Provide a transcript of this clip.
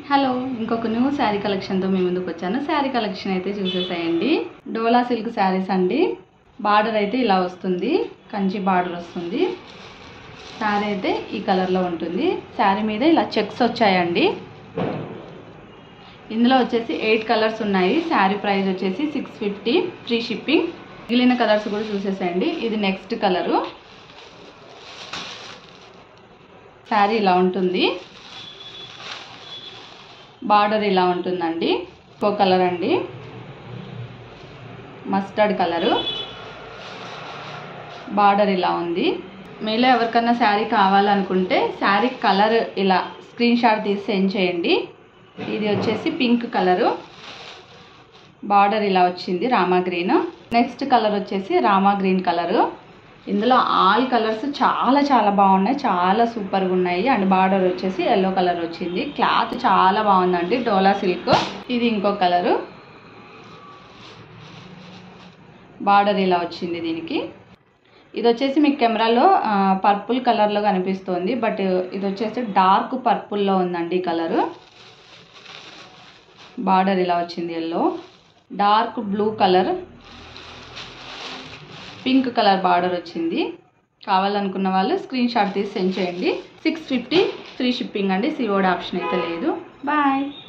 hello ఇంకొక new sari కలెక్షన్తో మీ ముందుకు వచ్చాను శారీ కలెక్షన్ అయితే చూసేసాయండి డోలా సిల్క్ శారీస్ అండి బార్డర్ అయితే ఇలా వస్తుంది కంచి బార్డర్ వస్తుంది శారీ అయితే ఈ కలర్లో ఉంటుంది శారీ మీద ఇలా చెక్స్ వచ్చాయండి ఇందులో వచ్చేసి ఎయిట్ కలర్స్ ఉన్నాయి శారీ ప్రైస్ వచ్చేసి సిక్స్ ఫిఫ్టీ ఫ్రీ షిప్పింగ్ మిగిలిన కలర్స్ కూడా చూసేసేయండి ఇది నెక్స్ట్ కలరు శారీ ఇలా ఉంటుంది బార్డర్ ఇలా ఉంటుందండి ఇంకో కలర్ అండి మస్టర్డ్ కలరు బార్డర్ ఇలా ఉంది మీలో ఎవరికన్నా శారీ కావాలనుకుంటే శారీ కలర్ ఇలా స్క్రీన్ షాట్ తీసి సెండ్ చేయండి ఇది వచ్చేసి పింక్ కలరు బార్డర్ ఇలా వచ్చింది రామా గ్రీన్ నెక్స్ట్ కలర్ వచ్చేసి రామా గ్రీన్ కలరు ఇందులో ఆల్ కలర్స్ చాలా చాలా బాగున్నాయి చాలా సూపర్గా ఉన్నాయి అండ్ బార్డర్ వచ్చేసి ఎల్లో కలర్ వచ్చింది క్లాత్ చాలా బాగుందండి డోలా సిల్క్ ఇది ఇంకో కలరు బార్డర్ ఇలా వచ్చింది దీనికి ఇది వచ్చేసి మీకు కెమెరాలో పర్పుల్ కలర్లో కనిపిస్తుంది బట్ ఇది వచ్చేసి డార్క్ పర్పుల్లో ఉందండి ఈ కలరు బార్డర్ ఇలా వచ్చింది yellow dark blue colour pink colour border వచ్చింది కావాలనుకున్న వాళ్ళు స్క్రీన్ షాట్ తీసి సెండ్ చేయండి సిక్స్ ఫిఫ్టీ ఫ్రీ షిప్పింగ్ అండి సిఓడి ఆప్షన్ అయితే లేదు బాయ్